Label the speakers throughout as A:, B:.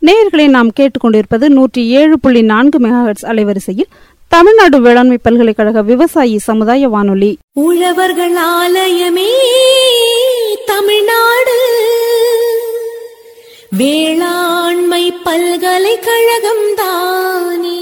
A: நேயர்களை நாம் கேட்டுக்கொண்டிருப்பது நூற்றி ஏழு புள்ளி நான்கு மெகாஹெட்ஸ் அலைவரிசையில் தமிழ்நாடு வேளாண்மை பல்கலைக்கழக விவசாயி சமுதாய வானொலி
B: உழவர்கள் ஆலயமே தமிழ்நாடு வேளாண்மை பல்கலைக்கழகம் தானே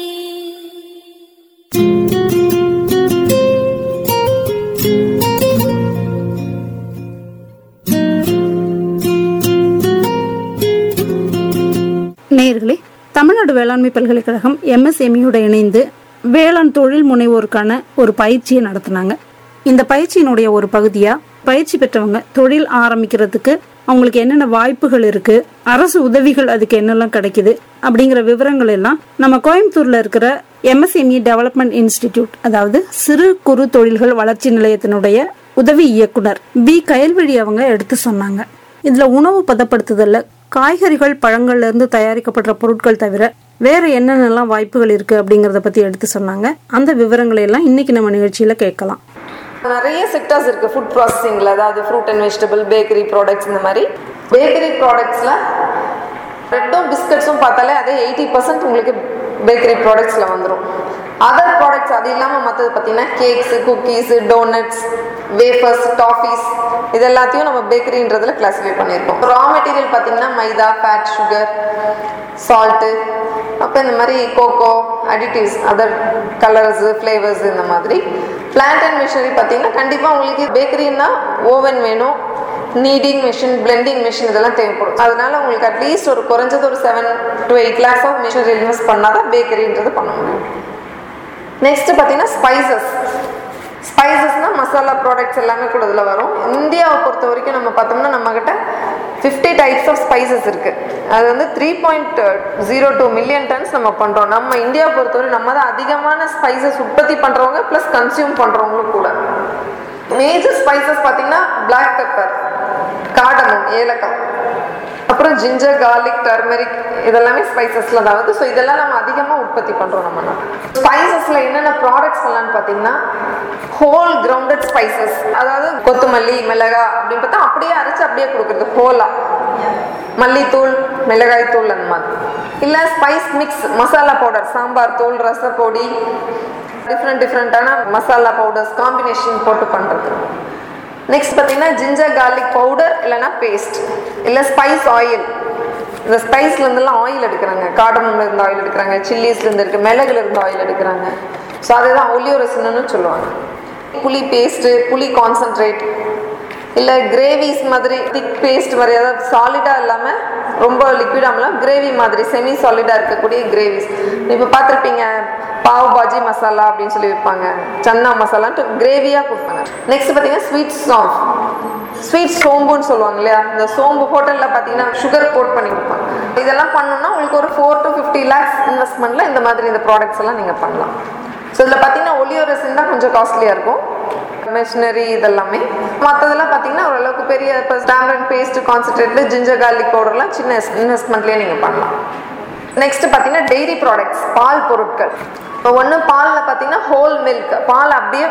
A: நேயர்களே தமிழ்நாடு வேளாண்மை பல்கலைக்கழகம் எம்எஸ்எம்இயோட இணைந்து வேளாண் தொழில் முனைவோருக்கான ஒரு பயிற்சியை நடத்தினாங்க இந்த பயிற்சியினுடைய ஒரு பகுதியா பயிற்சி பெற்றவங்க தொழில் ஆரம்பிக்கிறதுக்கு அவங்களுக்கு என்னென்ன வாய்ப்புகள் இருக்கு அரசு உதவிகள் அதுக்கு என்னெல்லாம் கிடைக்குது அப்படிங்கிற விவரங்கள் எல்லாம் நம்ம கோயம்புத்தூர்ல இருக்கிற எம்எஸ்எம்இ டெவலப்மெண்ட் இன்ஸ்டிடியூட் அதாவது சிறு குறு தொழில்கள் வளர்ச்சி நிலையத்தினுடைய உதவி இயக்குனர் பி கயல்வழி அவங்க எடுத்து சொன்னாங்க இதுல உணவு பதப்படுத்துதல்ல காய்கறிகள் பழங்கள்ல இருந்து தயாரிக்கப்படுற பொருட்கள் தவிர வேற என்னென்னலாம் வாய்ப்புகள் இருக்கு அப்படிங்கறத பத்தி எடுத்து சொன்னாங்க அந்த விவரங்களை எல்லாம் இன்னைக்கு நம்ம நிகழ்ச்சியில கேட்கலாம்
C: நிறைய செக்டர்ஸ் இருக்கு ஃபுட் ப்ராசஸிங்ல அதாவது fruit and vegetable bakery products இந்த மாதிரி பேக்கரி ப்ராடக்ட்ஸ்ல பிரெட்டும் பிஸ்கட்ஸும் பார்த்தாலே அதே எயிட்டி பர்சன்ட் உங்களுக்கு பேக்கரி ப்ராடக்ட்ஸில் வந்துடும் அதர் ப்ராடக்ட்ஸ் அது இல்லாமல் மற்றது பார்த்தீங்கன்னா cakes cookies donuts wafers toffees இது எல்லாத்தையும் நம்ம பேக்கரின்றதுல கிளாஸிஃபை பண்ணியிருக்கோம் ரா மெட்டீரியல் பார்த்தீங்கன்னா மைதா ஃபேட் சுகர் சால்ட்டு அப்போ இந்த மாதிரி cocoa additives other colours flavours இந்த மாதிரி பிளான்ட் அண்ட் மிஷினரி பார்த்தீங்கன்னா கண்டிப்பாக உங்களுக்கு பேக்கரின்னா ஓவன் வேணும் நீடிங் மிஷின் பிளெண்டிங் மிஷின் இதெல்லாம் தேவைப்படும் அதனால உங்களுக்கு அட்லீஸ்ட் ஒரு குறைஞ்சது ஒரு seven to eight lakhs of machinery invest பண்ணால் தான் பேக்கரின்றது பண்ண முடியும் நெக்ஸ்ட் பார்த்தீங்கன்னா ஸ்பைசஸ் ஸ்பைசஸ்னால் மசாலா ப்ராடக்ட்ஸ் எல்லாமே கூட இதில் வரும் இந்தியாவை பொறுத்த வரைக்கும் நம்ம பார்த்தோம்னா நம்மக்கிட்ட ஃபிஃப்டி டைப்ஸ் ஆஃப் ஸ்பைசஸ் இருக்குது அது வந்து three point zero two million tonnes நம்ம பண்ணுறோம் நம்ம இந்தியாவை பொறுத்தவரை நம்ம தான் அதிகமான ஸ்பைசஸ் உற்பத்தி பண்ணுறவங்க ப்ளஸ் கன்சியூம் பண்ணுறவங்களும் கூட மேஜர் ஸ்பைசஸ் பார்த்தீங்கன்னா பிளாக் பெப்பர் காடமம் ஏலக்காய் அப்புறம் ஜிஞ்சர் கார்லிக் டர்மெரிக் இதெல்லாமே ஸ்பைசஸ்ல தான் வருது ஸோ இதெல்லாம் நம்ம அதிகமாக உற்பத்தி பண்ணுறோம் நம்ம ஸ்பைசஸில் என்னென்ன ப்ராடக்ட்ஸ் பண்ணலான்னு பார்த்தீங்கன்னா ஹோல் கிரவுண்டட் ஸ்பைசஸ் அதாவது கொத்தமல்லி மிளகா அப்படின்னு பார்த்தா அப்படியே அரைச்சு அப்படியே கொடுக்குறது ஹோலா மல்லித்தூள் மிளகாய் தூள் அந்த மாதிரி இல்லை spice mix masala powder sambar தூள் ரசப்பொடி டிஃப்ரெண்ட் டிஃப்ரெண்ட்டான மசாலா பவுடர்ஸ் காம்பினேஷன் போட்டு பண்ணுறது நெக்ஸ்ட் பார்த்தீங்கன்னா ஜிஞ்சர் கார்லிக் பவுடர் இல்லைன்னா பேஸ்ட் இல்லை ஸ்பைஸ் ஆயில் இந்த ஸ்பைஸ்லேருந்துலாம் ஆயில் எடுக்கிறாங்க காடமில் இருந்து ஆயில் எடுக்கிறாங்க சில்லிஸ்லேருந்து இருக்கு மிளகுல இருந்து ஆயில் எடுக்கிறாங்க ஸோ அதுதான் ஒலியோரசின்னு சொல்லுவாங்க புளி பேஸ்ட்டு புளி கான்சன்ட்ரேட் இல்லை கிரேவிஸ் மாதிரி திக் பேஸ்ட் மாதிரி அதாவது சாலிடாக இல்லாமல் ரொம்ப லிக்விடாமலாம் கிரேவி மாதிரி செமி சாலிடாக இருக்கக்கூடிய கிரேவிஸ் இப்போ பார்த்துருப்பீங்க பாவ் பாஜி மசாலா அப்படின்னு சொல்லி விற்பாங்க சன்னா மசாலான்ட்டு கிரேவியாக கொடுப்பாங்க நெக்ஸ்ட் பார்த்தீங்கன்னா ஸ்வீட் சாஃப் ஸ்வீட் சோம்புன்னு சொல்லுவாங்க இல்லையா இந்த சோம்பு ஹோட்டலில் பார்த்தீங்கன்னா சுகர் கோட் பண்ணி கொடுப்பாங்க இதெல்லாம் பண்ணோம்னா உங்களுக்கு ஒரு ஃபோர் டு ஃபிஃப்டி லேக்ஸ் இன்வெஸ்ட்மெண்ட்டில் இந்த மாதிரி இந்த ப்ராடக்ட்ஸ் எல்லாம் நீங்கள் பண்ணலாம் ஸோ இதில் பார்த்தீங்கன்னா ஒலியோரசின் தான் கொஞ்சம் காஸ்ட்லியாக இருக்கும் மிஷினரி இதெல்லாமே மற்றதெல்லாம் பார்த்தீங்கன்னா ஓரளவுக்கு பெரிய இப்போ standard paste concentrate ginger garlic பவுடர்லாம் சின்ன இன்வெஸ்ட்மெண்ட்லேயே நீங்கள் பண்ணலாம் நெக்ஸ்ட் பார்த்தீங்கன்னா டெய்ரி ப்ராடக்ட்ஸ் பால் பொருட்கள் இப்போ ஒன்று பாலில் பார்த்தீங்கன்னா ஹோல் மில்க் பால் அப்படியே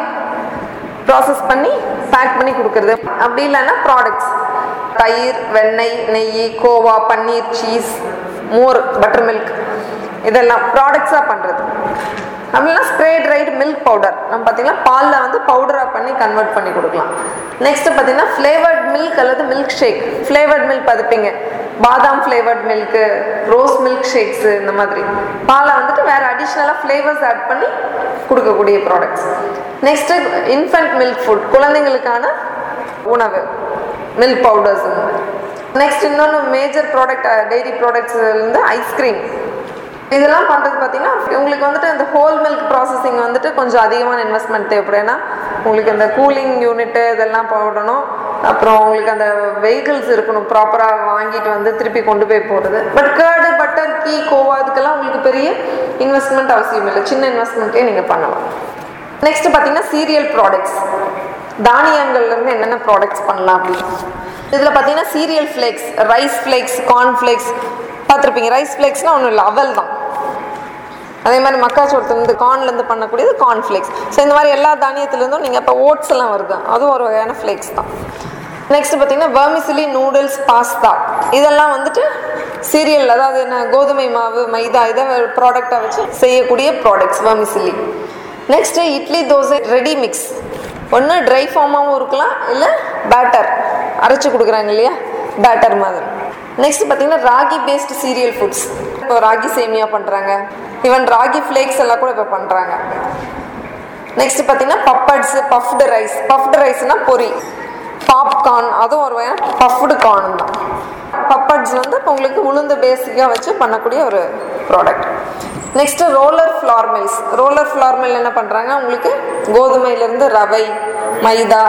C: ப்ராசஸ் பண்ணி பேக் பண்ணி கொடுக்குறது அப்படி இல்லைன்னா ப்ராடக்ட்ஸ் தயிர் வெண்ணெய் நெய் கோவா பன்னீர் சீஸ் மோர் பட்டர் மில்க் இதெல்லாம் ப்ராடக்ட்ஸாக பண்ணுறது அப்படின்னா ஸ்ப்ரே ட்ரைடு மில்க் பவுடர் நம்ம பார்த்தீங்கன்னா பாலில் வந்து பவுடராக பண்ணி கன்வெர்ட் பண்ணி கொடுக்கலாம் நெக்ஸ்ட் பார்த்தீங்கன்னா ஃப்ளேவர்ட் மில்க் அல்லது மில்க் ஷேக் ஃப்ளேவர்ட் மில்க் பார்த்துப்பீங்க பாதாம் flavoured milk rose milkshakes இந்த மாதிரி பாலை வந்துட்டு வேறு அடிஷ்னலாக ஃப்ளேவர்ஸ் ஆட் பண்ணி கொடுக்கக்கூடிய products next infant milk food குழந்தைங்களுக்கான உணவு மில்க் பவுடர்ஸ் நெக்ஸ்ட் இன்னொன்று மேஜர் ப்ராடக்ட் டெய்ரி ப்ராடக்ட்ஸ்லேருந்து ஐஸ்கிரீம் இதெல்லாம் பண்ணுறது பார்த்தீங்கன்னா உங்களுக்கு வந்துட்டு இந்த ஹோல் மில்க் ப்ராசஸிங் வந்துட்டு கொஞ்சம் அதிகமான இன்வெஸ்ட்மெண்ட் தேவைப்படும் ஏன்னா உங்களுக்கு அந்த கூலிங் யூனிட்டு இதெல்லாம் போடணும் அப்புறம் உங்களுக்கு அந்த வெஹிக்கிள்ஸ் இருக்கணும் ப்ராப்பராக வாங்கிட்டு வந்து திருப்பி கொண்டு போய் போடுறது but curd butter ghee khoa இதுக்கெல்லாம் உங்களுக்கு பெரிய இன்வெஸ்ட்மெண்ட் அவசியம் இல்லை சின்ன இன்வெஸ்ட்மெண்ட்டே நீங்கள் பண்ணலாம் நெக்ஸ்ட் பார்த்தீங்கன்னா சீரியல் ப்ராடக்ட்ஸ் தானியங்கள்லேருந்து என்னென்ன ப்ராடக்ட்ஸ் பண்ணலாம் அப்படின்னு இதில் பார்த்தீங்கன்னா cereal flakes rice flakes corn flakes பார்த்துருப்பீங்க ரைஸ் ஃப்ளேக்ஸ்னால் ஒன்றும் இல்லை அவல் தான் அதே மாதிரி மக்காச்சோளத்துலேருந்து கார்ன்லேருந்து பண்ணக்கூடியது கார்ன் ஃப்ளேக்ஸ் ஸோ இந்த மாதிரி எல்லா தானியத்துலேருந்தும் நீங்கள் இப்போ ஓட்ஸ் எல்லாம் வருது அதுவும் ஒரு வகையான ஃப்ளேக்ஸ் தான் நெக்ஸ்ட் பார்த்தீங்கன்னா வெர்மிசிலி நூடுல்ஸ் பாஸ்தா இதெல்லாம் வந்துட்டு சீரியல் அதாவது என்ன கோதுமை மாவு மைதா இதை ப்ராடக்டாக வச்சு செய்யக்கூடிய products vermicelli next idli dosa ready mix ஒன்று ட்ரை ஃபார்மாகவும் இருக்கலாம் இல்லை பேட்டர் அரைச்சு கொடுக்குறாங்க இல்லையா பேட்டர் மாதிரி நெக்ஸ்ட் பார்த்தீங்கன்னா ராகி பேஸ்டு சீரியல் ஃபுட்ஸ் இப்போ ராகி சேமியா பண்ணுறாங்க ஈவன் ராகி ஃப்ளேக்ஸ் எல்லாம் கூட இப்போ பண்ணுறாங்க நெக்ஸ்ட் பார்த்தீங்கன்னா பப்பட்ஸ் பஃப்டு ரைஸ் பஃப்டு ரைஸ்னா பொரி பாப்கார்ன் அதுவும் ஒரு வகையான பஃப்டு கார்ன் தான் பப்பட்ஸ் வந்து இப்போ உங்களுக்கு உளுந்து பேசிக்காக வச்சு பண்ணக்கூடிய ஒரு product next roller flour mills roller flour mill என்ன பண்ணுறாங்க உங்களுக்கு கோதுமையிலேருந்து ரவை மைதா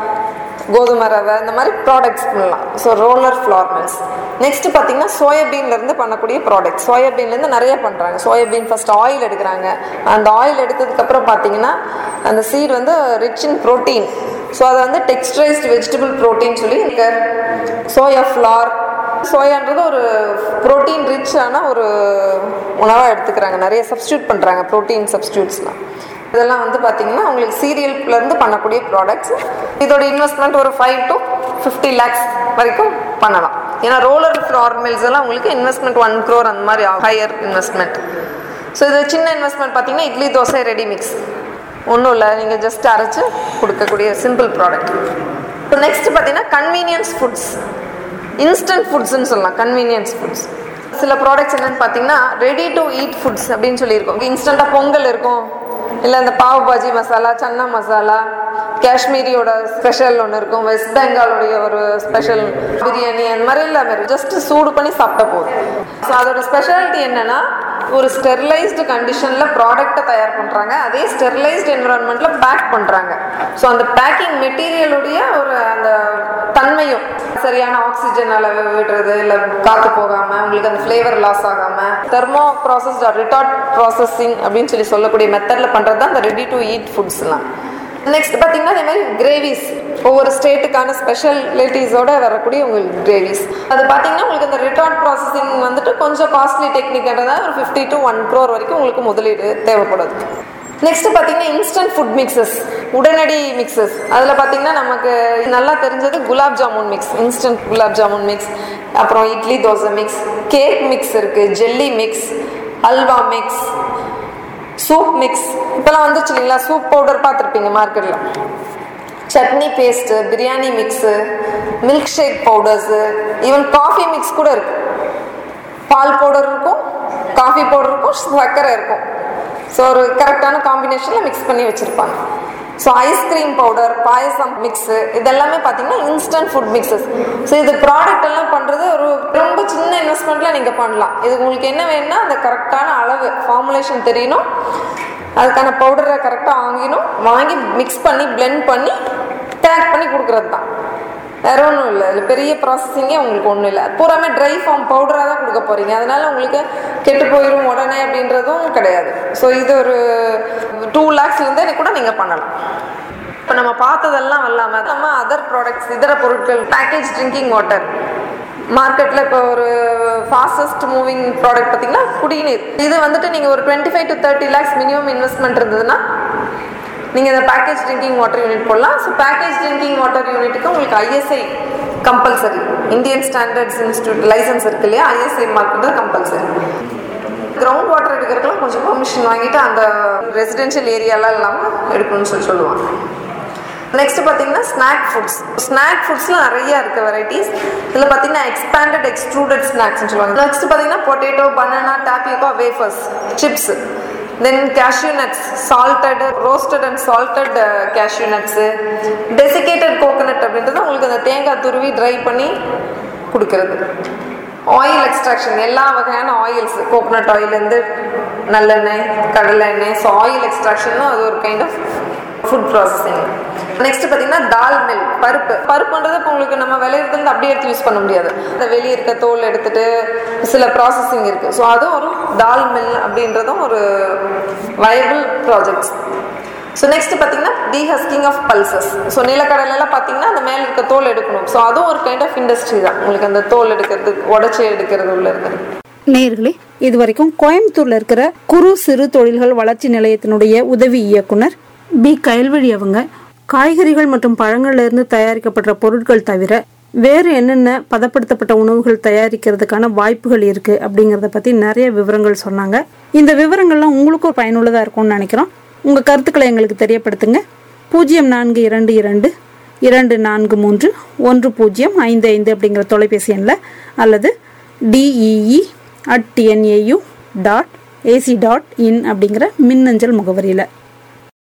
C: கோதுமை ரவை இந்த மாதிரி ப்ராடக்ட்ஸ் பண்ணலாம் so roller flour mills next பார்த்தீங்கன்னா சோயாபீன்லேருந்து பண்ணக்கூடிய ப்ராடக்ட் சோயாபீன்லேருந்து நிறைய பண்ணுறாங்க சோயாபீன் ஃபர்ஸ்ட் ஆயில் எடுக்கிறாங்க அந்த ஆயில் எடுத்ததுக்கப்புறம் பார்த்தீங்கன்னா அந்த சீட் வந்து ரிச் இன் ப்ரோட்டீன் ஸோ அதை வந்து டெக்ஸ்டரைஸ்டு வெஜிடபிள் ப்ரோட்டீன் சொல்லி இங்கே சோயா ஃப்ளார் சோயான்றது ஒரு ப்ரோட்டீன் ரிச்சான ஒரு உணவாக எடுத்துக்கிறாங்க நிறைய சப்ஸ்டியூட் பண்ணுறாங்க ப்ரோட்டீன் சப்ஸ்டியூட்ஸ்லாம் இதெல்லாம் வந்து பார்த்தீங்கன்னா உங்களுக்கு சீரியல்லேருந்து பண்ணக்கூடிய ப்ராடக்ட்ஸ் இதோட இன்வெஸ்ட்மெண்ட் ஒரு ஃபைவ் டு ஃபிஃப்டி லேக்ஸ் வரைக்கும் பண்ணலாம் ஏன்னா ரோலர் ஃப்ளார் மில்ஸ் எல்லாம் உங்களுக்கு இன்வெஸ்ட்மெண்ட் ஒன் க்ரோர் அந்த மாதிரி ஹையர் இன்வெஸ்ட்மெண்ட் ஸோ இது சின்ன இன்வெஸ்ட்மெண்ட் பார்த்தீங்கன்னா இட்லி தோசை ரெடி மிக்ஸ் ஒன்றும் இல்லை நீங்கள் ஜஸ்ட் அரைச்சு கொடுக்கக்கூடிய சிம்பிள் ப்ராடக்ட் இப்போ நெக்ஸ்ட் பார்த்தீங்கன்னா கன்வீனியன்ஸ் ஃபுட்ஸ் இன்ஸ்டன்ட் ஃபுட்ஸ்னு சொல்லலாம் கன்வீனியன்ஸ் ஃபுட்ஸ் சில ப்ராடக்ட்ஸ் என்னன்னு பார்த்தீங்கன்னா ரெடி டு ஈட் ஃபுட்ஸ் அப்படின்னு சொல்லியிருக்கோம் இன்ஸ்டண்ட்டாக பொங்கல் இருக்கும் இல்லை இந்த பாவ் பாஜி மசாலா சன்னா மசாலா காஷ்மீரியோட ஸ்பெஷல் ஒன்று இருக்கும் வெஸ்ட் பெங்காலுடைய ஒரு ஸ்பெஷல் பிரியாணி அந்த மாதிரி எல்லாமே ஜஸ்ட் சூடு பண்ணி சாப்பிட்ட போதும் ஸோ அதோட ஸ்பெஷாலிட்டி என்னன்னா ஒரு ஸ்டெர்லைஸ்டு கண்டிஷனில் ப்ராடக்ட்டை தயார் பண்ணுறாங்க அதே ஸ்டெர்லைஸ்டு என்விரான்மெண்ட்டில் பேக் பண்ணுறாங்க ஸோ அந்த பேக்கிங் மெட்டீரியலுடைய ஒரு அந்த தன்மையும் சரியான ஆக்சிஜன் அளவு விடுறது இல்லை காற்று போகாமல் உங்களுக்கு அந்த ஃப்ளேவர் லாஸ் ஆகாமல் தெர்மோ ப்ராசஸ்ட் ரிட்டார்ட் ப்ராசஸிங் அப்படின்னு சொல்லி சொல்லக்கூடிய மெத்தடில் பண்ணுறது தான் அந்த ரெடி டு ஈட் ஃபுட்ஸ்லாம் நெக்ஸ்ட் பார்த்தீங்கன்னா அதே மாதிரி கிரேவிஸ் ஒவ்வொரு ஸ்டேட்டுக்கான ஸ்பெஷாலிட்டிஸோட வரக்கூடிய உங்களுக்கு கிரேவிஸ் அது பார்த்தீங்கன்னா உங்களுக்கு அந்த ரிட்டார்ட் ப்ராசஸிங் வந்துட்டு கொஞ்சம் காஸ்ட்லி டெக்னிக்ன்றதா ஒரு ஃபிஃப்டி டு ஒன் க்ரோர் வரைக்கும் உங்களுக்கு முதலீடு தேவைப்படுது நெக்ஸ்ட் பார்த்தீங்கன்னா இன்ஸ்டன்ட் ஃபுட் மிக்சஸ் உடனடி மிக்சஸ் அதில் பார்த்தீங்கன்னா நமக்கு நல்லா தெரிஞ்சது gulab jamun mix instant gulab jamun mix அப்புறம் idli dosa mix cake mix இருக்குது jelly mix halwa mix soup mix இப்போலாம் வந்துச்சு இல்லைங்களா சூப் பவுடர் பார்த்துருப்பீங்க மார்க்கெட்டில் chutney paste biryani mix milkshake powders even coffee mix கூட இருக்கு பால் பவுடர் இருக்கும் காஃபி பவுடர் இருக்கும் சர்க்கரை இருக்கும் ஸோ ஒரு கரெக்டான காம்பினேஷனில் மிக்ஸ் பண்ணி வச்சுருப்பாங்க so ice cream powder payasam mix இதெல்லாமே பார்த்தீங்கன்னா இன்ஸ்டன்ட் ஃபுட் மிக்சஸ் ஸோ இது ப்ராடக்ட் எல்லாம் பண்ணுறது ஒரு ரொம்ப சின்ன இன்வெஸ்ட்மெண்ட்டில் நீங்கள் பண்ணலாம் இது உங்களுக்கு என்ன வேணும்னா அந்த கரெக்டான அளவு ஃபார்முலேஷன் தெரியணும் அதுக்கான பவுடரை கரெக்டாக வாங்கிணும் வாங்கி மிக்ஸ் பண்ணி பிளெண்ட் பண்ணி பேக் பண்ணி கொடுக்குறது தான் வேற ஒன்றும் இல்லை இதில் பெரிய ப்ராசஸிங்கே உங்களுக்கு ஒன்றும் இல்லை பூராமே ட்ரை ஃபார்ம் பவுடராக தான் கொடுக்க போகிறீங்க அதனால உங்களுக்கு கெட்டு போயிடும் உடனே அப்படின்றதும் கிடையாது ஸோ இது ஒரு டூ லேக்ஸ்லேருந்தே கூட நீங்கள் பண்ணலாம் இப்போ நம்ம பார்த்ததெல்லாம் இல்லாமல் நம்ம அதர் ப்ராடக்ட்ஸ் இதர பொருட்கள் பேக்கேஜ் ட்ரிங்கிங் வாட்டர் மார்க்கெட்டில் இப்போ ஒரு ஃபாஸ்டஸ்ட் மூவிங் ப்ராடக்ட் பார்த்தீங்கன்னா குடிநீர் இது வந்துட்டு நீங்கள் ஒரு twenty five to thirty lakhs minimum investment இருந்ததுன்னா நீங்கள் இந்த பேக்கேஜ் ட்ரிங்கிங் வாட்டர் யூனிட் போடலாம் ஸோ பேக்கேஜ் ட்ரிங்கிங் வாட்டர் யூனிட்டுக்கு உங்களுக்கு ISI compulsory Indian standards institute licence இருக்கு இல்லையா ஐஎஸ்ஐ மார்க் தான் கம்பல்சரி கிரவுண்ட் வாட்டர் எடுக்கிறதுக்கெல்லாம் கொஞ்சம் பெர்மிஷன் வாங்கிட்டு அந்த ரெசிடென்ஷியல் ஏரியாலாம் இல்லாமல் எடுக்கணும்னு சொல்லி சொல்லுவாங்க நெக்ஸ்ட் பார்த்தீங்கன்னா ஸ்நாக் ஃபுட்ஸ் ஸ்நாக் ஃபுட்ஸ்லாம் நிறைய இருக்கு வெரைட்டிஸ் இதில் பார்த்தீங்கன்னா எக்ஸ்பேண்டட் எக்ஸ்ட்ரூடட் ஸ்நாக்ஸ்னு சொல்லுவாங்க நெக்ஸ்ட் பார்த்தீங்கன்னா potato banana tapioca wafers chips then cashew nuts salted roasted and salted cashew nuts desiccated coconut அப்படின்றது உங்களுக்கு அந்த தேங்காய் துருவி ட்ரை பண்ணி கொடுக்கறது ஆயில் எக்ஸ்ட்ராக்ஷன் எல்லா வகையான ஆயில்ஸ் கோகோனட் ஆயிலேருந்து நல்லெண்ணெய் கடலை எண்ணெய் ஸோ ஆயில் எக்ஸ்ட்ராக்ஷனும் அது ஒரு kind of food processing next பார்த்தீங்கன்னா தால் மில் பருப்பு பருப்புன்றது இப்போ உங்களுக்கு நம்ம விளையிறது அப்படியே எடுத்து யூஸ் பண்ண முடியாது அந்த வெளியே இருக்க தோல் எடுத்துட்டு சில ப்ராசஸிங் இருக்கு ஸோ அதுவும் ஒரு தால் மில் அப்படின்றதும் ஒரு வயபிள் ப்ராஜெக்ட்ஸ் ஸோ நெக்ஸ்ட் பார்த்தீங்கன்னா டீஹஸ்கிங் ஆஃப் பல்சஸ் ஸோ நிலக்கடலைலாம் பார்த்தீங்கன்னா அந்த மேலே இருக்க தோல் எடுக்கணும் ஸோ அதுவும் ஒரு கைண்ட் ஆஃப் இண்டஸ்ட்ரி தான் உங்களுக்கு அந்த தோல் எடுக்கிறது உடச்சி எடுக்கிறது உள்ள இருக்கிறது
A: நேயர்களே இதுவரைக்கும் கோயம்புத்தூர்ல இருக்கிற குறு சிறு தொழில்கள் வளர்ச்சி நிலையத்தினுடைய உதவி இயக்குனர் பி கயல்வழி அவங்க காய்கறிகள் மற்றும் பழங்கள்ல இருந்து தயாரிக்கப்படுற பொருட்கள் தவிர வேறு என்னென்ன பதப்படுத்தப்பட்ட உணவுகள் தயாரிக்கிறதுக்கான வாய்ப்புகள் இருக்கு அப்படிங்கறத பத்தி நிறைய விவரங்கள் சொன்னாங்க இந்த விவரங்கள்லாம் உங்களுக்கும் பயனுள்ளதா இருக்கும்னு நினைக்கிறோம் உங்க கருத்துக்களை எங்களுக்கு தெரியப்படுத்துங்க பூஜ்ஜியம் நான்கு இரண்டு இரண்டு இரண்டு நான்கு மூன்று ஒன்று பூஜ்ஜியம் ஐந்து ஐந்து அப்படிங்கிற தொலைபேசி எண்ணில் அல்லது DEE at TNAU dot AC dot in அப்படிங்கிற மின்னஞ்சல் முகவரியில்